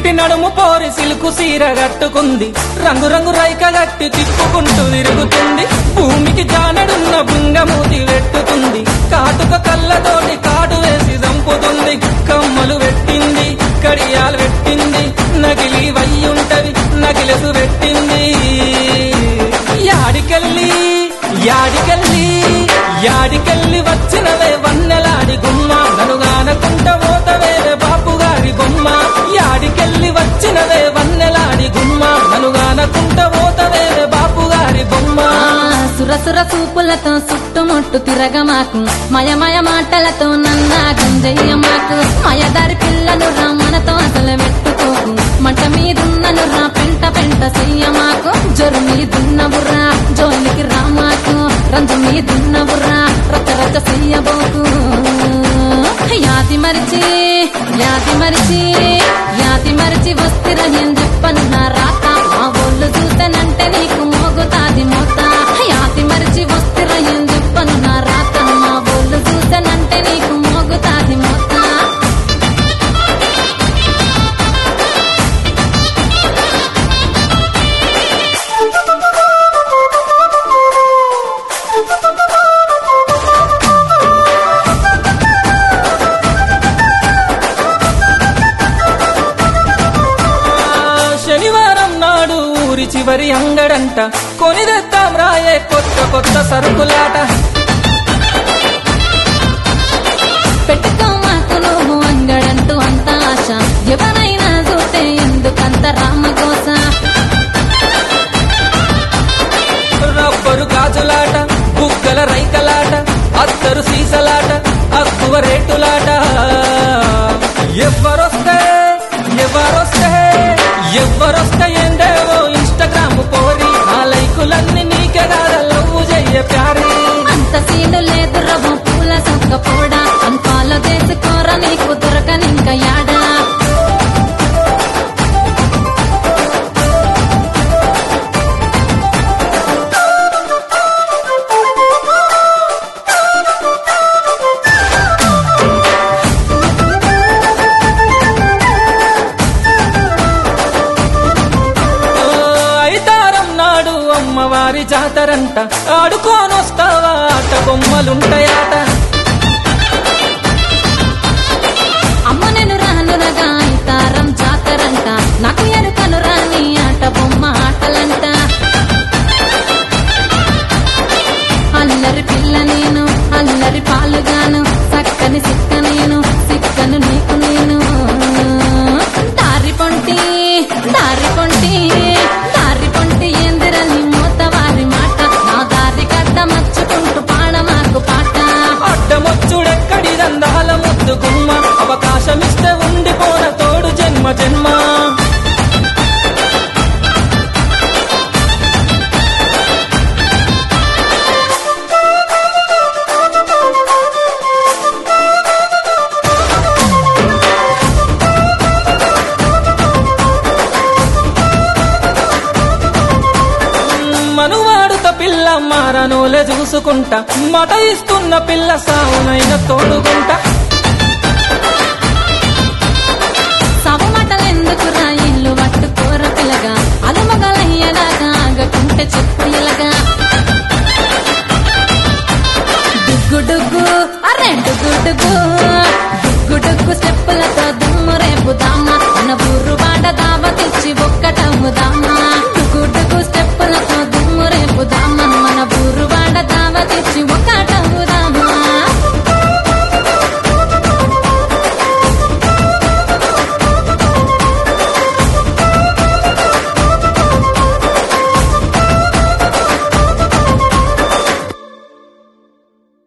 చిట్టి నడుము పోరి సిలుకు సీర కట్టుకుంది రంగు రంగు రైక గట్టి తిప్పుకుంటూ తిరుగుతుంది భూమికి జానడున్న బుంగమూతి వెట్టుతుంది కాటుక కళ్ళతోటి కాటు వేసి చంపుతుంది కమ్మలు పెట్టింది కడియాలు పెట్టింది నగిలి వయ్యుంటది నగిలెసు పెట్టింది యాడికెళ్ళి యాడికెళ్ళి యాడికెళ్ళి వచ్చినవే వన్నెలాడి గుమ్మ ననుగానకుంట పోతవేరే బాపు గారి బొమ్మ యాడికెళ్ళి వచ్చినవే వన్నెలాడి గుమ్మ ననుగానకుంట పోతవేరే బాపు గారి బొమ్మ ఆ, సురసుర చూపులతో చుట్టుముట్టు తిరగమాకు మయమయ మాటలతో నన్నా గుంజయ్యమాకు మయదారి పిల్లను రా మనతో అసలు పెట్టుకోకు మంట మీదున్నను రా పెంట పెంట చెయ్యమాకు జొరు మీదున్నవురా జోలికి రామాకు రంజు మీదున్నవురా రచ్చ రచ్చ చెయ్యబోకు యాది మరిచి యాది మరిచి యాది మరిచి వస్తిర ఏం చెప్పను నా రాత మా ఒళ్ళు చూసానంటే నీకు మోగుతాది మోత యాది మరిచి వస్తిర ఏం చెప్పను నా రాత మా ఒళ్ళు చూసానంటే నీకు మోగుతాది మోత శనివారం నాడు ఊరి చివరి అంగడంట కొనిదెత్తాం రాయే కొత్త కొత్త సరుకులాట పెట్టుకో మాకు నువ్వు అంగడంటూ అంత ఆశ ఎవరైనా చూస్తే ఎందుకంత రామకోస రబ్బరు గాజులాట బుగ్గల రైకలాట అత్తరు సీసలాట అక్కువ రేటులాట ఎవరొస్తే ఎవరొస్తే ఎవరొస్తే ఏందేవో ఇన్స్టాగ్రామ్ పోరి ఆ లైకులన్నీ నీకే కాదా లవ్ చెయ్య ప్యారీ అంత సీను లేదు రవ్వ పూల సొక్క పోడా అంతాలో చేసుకోరా నీకు దొరకనింక యాడా ఓ, ఐతారం నాడు అమ్మవారి జాతరంట ఆడుకోనొస్తావా ఆట బొమ్మలుంటాయాట అమ్మ నేను రాను రగా తారం జాతరంట నాకు ఎరుకను రాని ఆట బొమ్మ ఆటలంట అల్లరి పిల్ల నేను అల్లరి పాలుగాను చక్కని సిక్క నేను సిక్కను నీకు నేను దారి పొంటి దారి పొంటి దారి పొంటి ఏందిరని మూతవారి మాట నా దారి కట్ట మర్చుకుంటూ పాడమాకు పాట అడ్డమొచ్చుడెక్కడి దందాల ముద్దు గుమ్మ అవకాశమిస్తే ఉండిపోన తోడు జన్మ జన్మ మనువాడుత పిల్ల మారనోలే చూసుకుంటా మట ఇస్తున్న పిల్ల సావునైన తోడుకుంటా సవమటలెందుకు రా ఇల్లు పట్టుకోర పిల్లగా అలుమగలయ్యలాగా ఆగకుంటే చెప్పు ఇలాగా డుగ్గు డుగ్గు అరే డుగ్గు డుగ్గు డుగ్గు డుగ్గు స్టెప్పులతో దుమ్ము రేపు దామ మన ఊరు వాడ దావ